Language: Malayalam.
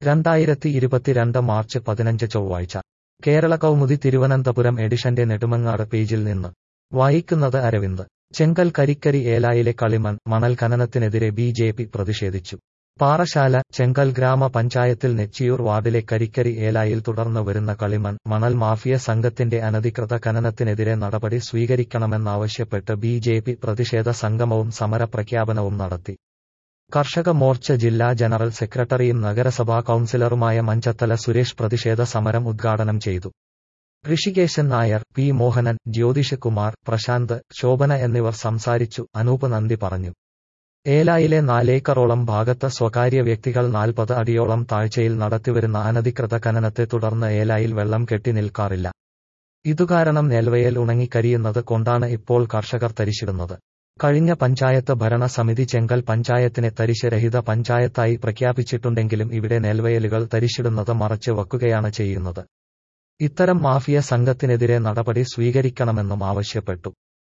രണ്ടായിരത്തി ഇരുപത്തിരണ്ട് മാർച്ച് പതിനഞ്ച് ചൊവ്വാഴ്ച കേരള കൗമുദി തിരുവനന്തപുരം എഡിഷന്റെ നെടുമങ്ങാട് പേജിൽ നിന്ന് വായിക്കുന്നത് അരവിന്ദ് ചെങ്കൽ കരിക്കരി ഏലായിലെ കളിമൺ മണൽ ഖനനത്തിനെതിരെ ബി ജെ പി പ്രതിഷേധിച്ചു പാറശാല ചെങ്കൽ ഗ്രാമപഞ്ചായത്തിൽ നെച്ചിയൂർ വാർഡിലെ കരിക്കരി ഏലായിൽ തുടർന്ന് വരുന്ന കളിമൺ മണൽ മാഫിയ സംഘത്തിന്റെ അനധികൃത ഖനനത്തിനെതിരെ നടപടി സ്വീകരിക്കണമെന്നാവശ്യപ്പെട്ട് ബി ജെ പി പ്രതിഷേധ സംഗമവും സമരപ്രഖ്യാപനവും നടത്തി കർഷക മോർച്ച ജില്ലാ ജനറൽ സെക്രട്ടറിയും നഗരസഭാ കൌൺസിലറുമായ മഞ്ചത്തല സുരേഷ് പ്രതിഷേധ സമരം ഉദ്ഘാടനം ചെയ്തു ഋഷികേശൻ നായർ പി മോഹനൻ ജ്യോതിഷ് കുമാർ പ്രശാന്ത് ശോഭന എന്നിവർ സംസാരിച്ചു അനൂപ് നന്ദി പറഞ്ഞു ഏലായിലെ നാലേക്കറോളം ഭാഗത്ത് സ്വകാര്യ വ്യക്തികൾ നാൽപ്പത് അടിയോളം താഴ്ചയിൽ നടത്തിവരുന്ന അനധികൃത ഖനനത്തെ തുടർന്ന് ഏലായിൽ വെള്ളം കെട്ടി നിൽക്കാറില്ല ഇതുകാരണം നെൽവയൽ ഉണങ്ങിക്കരിയുന്നത് കൊണ്ടാണ് ഇപ്പോൾ കർഷകർ തരിശിടുന്നത് കഴിഞ്ഞ പഞ്ചായത്ത് ഭരണസമിതി ചെങ്കൽ പഞ്ചായത്തിനെ തരിശരഹിത പഞ്ചായത്തായി പ്രഖ്യാപിച്ചിട്ടുണ്ടെങ്കിലും ഇവിടെ നെൽവയലുകൾ തരിശിടുന്നത് മറച്ചു വക്കുകയാണ് ചെയ്യുന്നത് ഇത്തരം മാഫിയ സംഘത്തിനെതിരെ നടപടി സ്വീകരിക്കണമെന്നും ആവശ്യപ്പെട്ടു